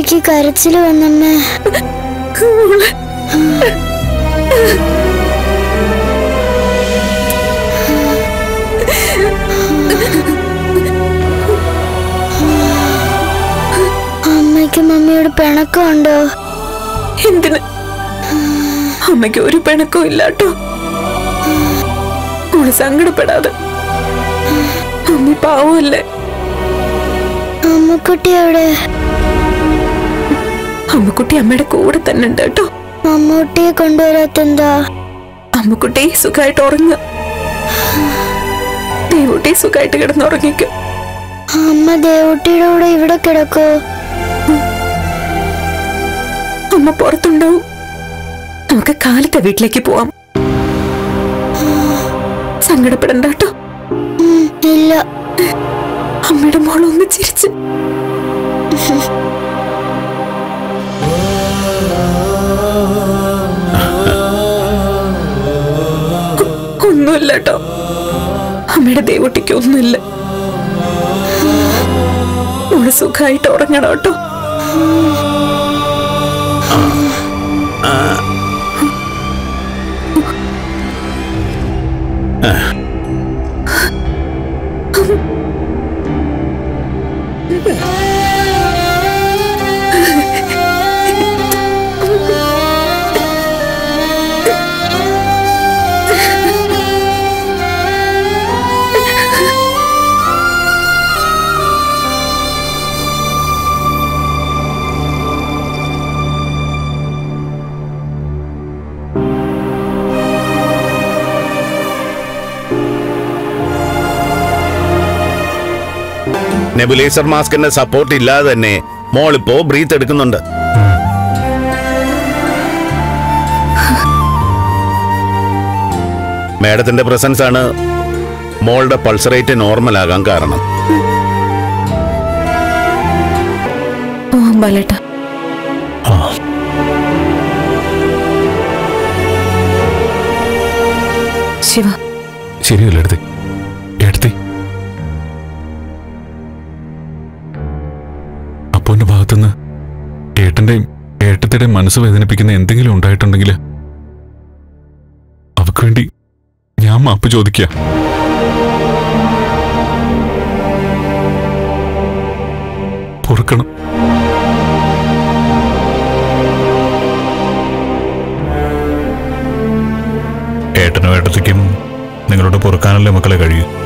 അമ്മൂട്ടിക്ക് കരച്ചില് വന്നമ്മേ അമ്മയ്ക്ക് മമ്മിയോട് പിണക്കമുണ്ടോ എന്തിന് അമ്മയ്ക്ക് ഒരു പിണക്കവും ഇല്ല കേട്ടോ മോള് സങ്കടപ്പെടാതെ അമ്മ പാവമല്ലേ അമ്മുക്കുട്ടി എവിടെ അമ്മക്കുട്ടി അമ്മയുടെ കൂടെ തന്നെ ഉണ്ട് കേട്ടോ മമ്മൂട്ടിയെ കൊണ്ടുവരാത്തെന്താ അമ്മക്കുട്ടി സുഖമായിട്ട് ഉറങ്ങുക ദേവൂട്ടി സുഖമായിട്ട് കിടന്നുറങ്ങിക്കും അമ്മ ദേവുട്ടിയുടെ കൂടെ ഇവിടെ കിടക്കോ അമ്മ പുറത്തുണ്ടാവും നമുക്ക് കാലത്തെ വീട്ടിലേക്ക് പോവാം സങ്കടപ്പെടണ്ട കേട്ടോ ഉം, ഇല്ല അമ്മയുടെ മോൾ ഒന്ന് ചിരിച്ച് ഒന്നുമില്ല കേട്ടോ അമ്മയുടെ ദേവട്ടിക്ക് ഒന്നുമില്ല മോള് സുഖമായിട്ട് ഉറങ്ങണം കേട്ടോ നെബുലൈസർ മാസ്കിന്റെ സപ്പോർട്ട് ഇല്ലാതെ തന്നെ മോളിപ്പോ ബ്രീത്ത് എടുക്കുന്നുണ്ട് മേഡത്തിന്റെ പ്രസൻസ് ആണ് മോളുടെ പൾസ് റേറ്റ് നോർമൽ ആകാൻ കാരണം പോവാൻ പാലേട്ടാ ശിവ ശരിയല്ല എടുത്തി എടുത്തി അപ്പോന്റെ ഭാഗത്തുനിന്ന് ഏട്ടന്റെയും ഏട്ടത്തിയുടെയും മനസ്സ് വേദനിപ്പിക്കുന്ന എന്തെങ്കിലും ഉണ്ടായിട്ടുണ്ടെങ്കിൽ അവക്ക് വേണ്ടി ഞാൻ മാപ്പ് ചോദിക്കുക പൊറുക്കണം ഏട്ടനും ഏട്ടത്തിക്കും നിങ്ങളോട് പൊറുക്കാനല്ലേ മക്കളെ കഴിയൂ